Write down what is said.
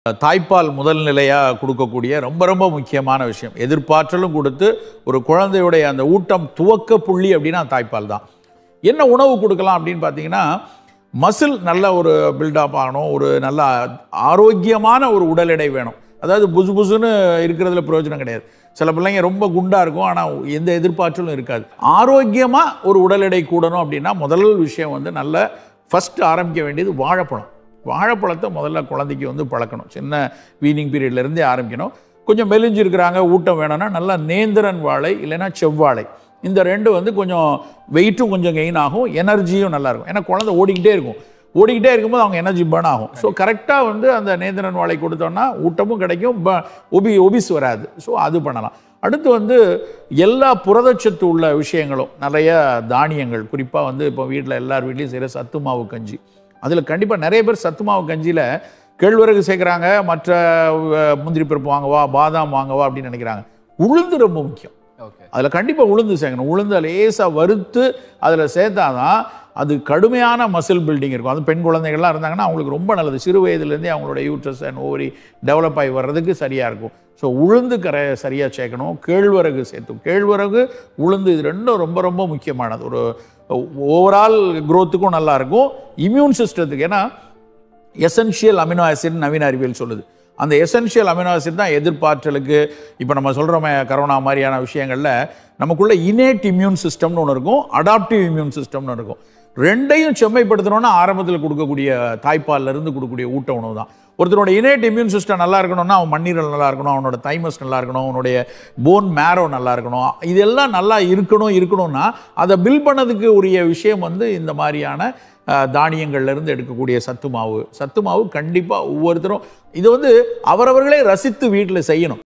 தாய்ப்பால் முதல் நிலையாக கொடுக்கக்கூடிய ரொம்ப ரொம்ப முக்கியமான விஷயம் எதிர்ப்பாற்றலும் கொடுத்து ஒரு குழந்தையுடைய அந்த ஊட்டம் துவக்க புள்ளி அப்படின்னா தாய்ப்பால் தான் என்ன உணவு கொடுக்கலாம் அப்படின்னு பார்த்தீங்கன்னா மசில் நல்ல ஒரு பில்டப் ஆகணும் ஒரு நல்ல ஆரோக்கியமான ஒரு உடல் எடை வேணும் அதாவது புசு புசுன்னு இருக்கிறதுல பிரயோஜனம் கிடையாது சில பிள்ளைங்க ரொம்ப குண்டாக இருக்கும் ஆனால் எந்த எதிர்பார்ச்சலும் இருக்காது ஆரோக்கியமாக ஒரு உடல் எடை கூடணும் அப்படின்னா முதல் விஷயம் வந்து நல்ல ஃபஸ்ட்டு ஆரம்பிக்க வேண்டியது வாழைப்பழம் வாழைப்பழத்தை முதல்ல குழந்தைக்கு வந்து பழக்கணும் சின்ன வீனிங் பீரியட்ல இருந்தே ஆரம்பிக்கணும் கொஞ்சம் மெலிஞ்சு இருக்கிறாங்க ஊட்டம் வேணும்னா நல்லா நேந்திரன் வாழை இல்லைன்னா செவ்வாழை இந்த ரெண்டு வந்து கொஞ்சம் வெயிட்டும் கொஞ்சம் கெயின் ஆகும் எனர்ஜியும் நல்லா இருக்கும் ஏன்னா குழந்தை ஓடிக்கிட்டே இருக்கும் ஓடிக்கிட்டே இருக்கும்போது அவங்க எனர்ஜி பர்ன் ஆகும் ஸோ கரெக்டாக வந்து அந்த நேந்திரன் வாழை கொடுத்தோம்னா ஊட்டமும் கிடைக்கும் ப- ஒபி ஒபிஸ் வராது ஸோ அது பண்ணலாம் அடுத்து வந்து எல்லா புரதச்சத்து உள்ள விஷயங்களும் நிறைய தானியங்கள் குறிப்பாக வந்து இப்போ வீட்டில் எல்லார் வீட்லேயும் செய்கிற சத்து மாவு கஞ்சி அதில் கண்டிப்பாக நிறைய பேர் சத்து மாவு கஞ்சியில் கேழ்வரகு சேர்க்குறாங்க மற்ற அஹ், முந்திரி பருப்பு வாங்கவா பாதாம் வாங்கவா அப்படின்னு நினைக்கிறாங்க உளுந்து ரொம்ப முக்கியம் ஓகே அதில் கண்டிப்பாக உளுந்து சேர்க்கணும் உளுந்து லேசாக வறுத்து அதில் சேர்த்தாதான் அது கடுமையான மசில் பில்டிங் இருக்கும் அது பெண் குழந்தைகள்லாம் இருந்தாங்கன்னா அவங்களுக்கு ரொம்ப நல்லது சிறு வயதுலேருந்தே அவங்களோட யூட்ரஸ் அண்ட் ஓவரி டெவலப் ஆகி வர்றதுக்கு சரியாக இருக்கும் ஸோ உளுந்து கரை சரியாக சேர்க்கணும் கேழ்வரகு சேர்த்தும் கேழ்வரகு உளுந்து இது ரெண்டும் ரொம்ப ரொம்ப முக்கியமானது ஒரு ஓவரால் growth-க்கும் நல்லா இருக்கும் இம்யூன் சிஸ்டத்துக்கு ஏன்னா எசென்ஷியல் அமினோ ஆசிட் நவீன அறிவியல் சொல்லுது அந்த எசென்ஷியல் அமினோ ஆசிட் தான் எதிர்பார்த்தலுக்கு இப்போ நம்ம சொல்கிறோமே கரோனா மாதிரியான விஷயங்களில் நமக்குள்ள இனேட் இம்யூன் சிஸ்டம்னு ஒன்று இருக்கும் அடாப்டிவ் இம்யூன் சிஸ்டம்னு இருக்கும் ரெண்டையும் செம்மைப்படுத்தணும்னா ஆரம்பத்தில் கொடுக்கக்கூடிய தாய்ப்பால்ல இருந்து கொடுக்கக்கூடிய ஊட்ட உணவு தான் ஒருத்தனோட இனேட் இம்யூன் சிஸ்டம் நல்லா இருக்கணும்னா அவன் மண்ணீரல் நல்லா இருக்கணும் அவனோட தைமஸ் நல்லா இருக்கணும் அவனுடைய போன் மேரோ நல்லா இருக்கணும் இதெல்லாம் நல்லா இருக்கணும் இருக்கணும்னா அதை பில் பண்ணதுக்கு உரிய விஷயம் வந்து இந்த மாதிரியான அஹ், தானியங்கள்ல இருந்து எடுக்கக்கூடிய சத்து மாவு சத்து மாவு கண்டிப்பாக ஒவ்வொருத்தரும் இது வந்து அவரவர்களே ரசித்து வீட்டில் செய்யணும்